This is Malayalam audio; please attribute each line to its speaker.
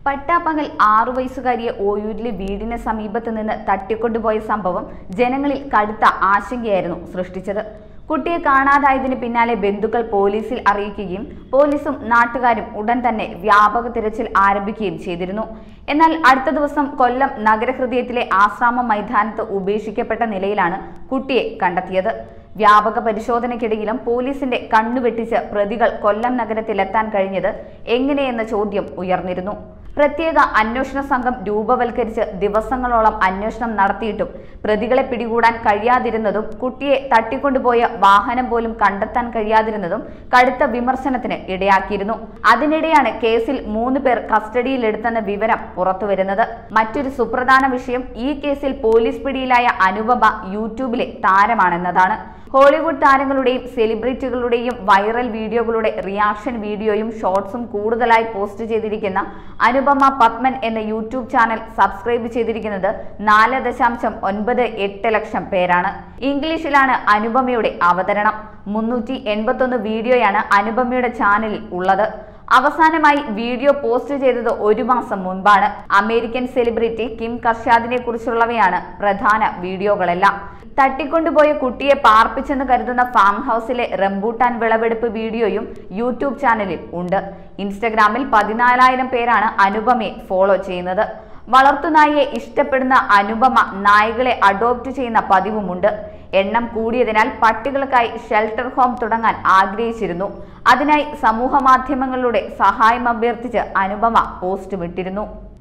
Speaker 1: പട്ടാപ്പകൽ ആറു വയസ്സുകാരിയെ ഓയൂരിലെ വീടിന് സമീപത്ത് നിന്ന് തട്ടിക്കൊണ്ടുപോയ സംഭവം ജനങ്ങളിൽ കടുത്ത ആശങ്കയായിരുന്നു സൃഷ്ടിച്ചത് കുട്ടിയെ കാണാതായതിന് പിന്നാലെ ബന്ധുക്കൾ പോലീസിൽ അറിയിക്കുകയും പോലീസും നാട്ടുകാരും ഉടൻ തന്നെ വ്യാപക തിരച്ചിൽ ആരംഭിക്കുകയും ചെയ്തിരുന്നു എന്നാൽ അടുത്ത ദിവസം കൊല്ലം നഗരഹൃദയത്തിലെ ആശ്രാമ മൈതാനത്ത് ഉപേക്ഷിക്കപ്പെട്ട നിലയിലാണ് കുട്ടിയെ കണ്ടെത്തിയത് വ്യാപക പരിശോധനയ്ക്കിടയിലും പോലീസിന്റെ കണ്ണുവെട്ടിച്ച് പ്രതികൾ കൊല്ലം നഗരത്തിലെത്താൻ കഴിഞ്ഞത് എങ്ങനെയെന്ന ചോദ്യം ഉയർന്നിരുന്നു പ്രത്യേക അന്വേഷണ സംഘം രൂപവൽക്കരിച്ച് ദിവസങ്ങളോളം അന്വേഷണം നടത്തിയിട്ടും പ്രതികളെ പിടികൂടാൻ കഴിയാതിരുന്നതും കുട്ടിയെ തട്ടിക്കൊണ്ടുപോയ വാഹനം പോലും കണ്ടെത്താൻ കഴിയാതിരുന്നതും കടുത്ത വിമർശനത്തിന് ഇടയാക്കിയിരുന്നു അതിനിടെയാണ് കേസിൽ മൂന്ന് പേർ കസ്റ്റഡിയിലെടുത്തെന്ന വിവരം പുറത്തുവരുന്നത് മറ്റൊരു സുപ്രധാന വിഷയം ഈ കേസിൽ പോലീസ് പിടിയിലായ അനുപമ യൂട്യൂബിലെ താരമാണെന്നതാണ് ഹോളിവുഡ് താരങ്ങളുടെയും സെലിബ്രിറ്റികളുടെയും വൈറൽ വീഡിയോകളുടെ റിയാക്ഷൻ വീഡിയോയും ഷോർട്സും കൂടുതലായി പോസ്റ്റ് ചെയ്തിരിക്കുന്ന അനുപമ പത്മൻ എന്ന യൂട്യൂബ് ചാനൽ സബ്സ്ക്രൈബ് ചെയ്തിരിക്കുന്നത് നാല് ദശാംശം ഒൻപത് എട്ട് ലക്ഷം പേരാണ് ഇംഗ്ലീഷിലാണ് അനുപമയുടെ അവതരണം മുന്നൂറ്റി എൺപത്തൊന്ന് വീഡിയോയാണ് അനുപമയുടെ ചാനലിൽ ഉള്ളത് അവസാനമായി വീഡിയോ പോസ്റ്റ് ചെയ്തത് ഒരു മാസം മുൻപാണ് അമേരിക്കൻ സെലിബ്രിറ്റി കിം കർഷാദിനെ കുറിച്ചുള്ളവയാണ് പ്രധാന വീഡിയോകളെല്ലാം തട്ടിക്കൊണ്ടുപോയ കുട്ടിയെ പാർപ്പിച്ചെന്ന് കരുതുന്ന ഫാം ഹൗസിലെ റംബൂട്ടാൻ വിളവെടുപ്പ് വീഡിയോയും യൂട്യൂബ് ചാനലിൽ ഉണ്ട് ഇൻസ്റ്റഗ്രാമിൽ പതിനാലായിരം പേരാണ് അനുപമയെ ഫോളോ ചെയ്യുന്നത് വളർത്തുനായിയെ ഇഷ്ടപ്പെടുന്ന അനുപമ നായകളെ അഡോപ്റ്റ് ചെയ്യുന്ന പതിവുമുണ്ട് എണ്ണം കൂടിയതിനാൽ പട്ടികൾക്കായി ഷെൽട്ടർ ഹോം തുടങ്ങാൻ ആഗ്രഹിച്ചിരുന്നു അതിനായി സമൂഹ മാധ്യമങ്ങളിലൂടെ സഹായം അഭ്യർത്ഥിച്ച് അനുപമ പോസ്റ്റ് വിട്ടിരുന്നു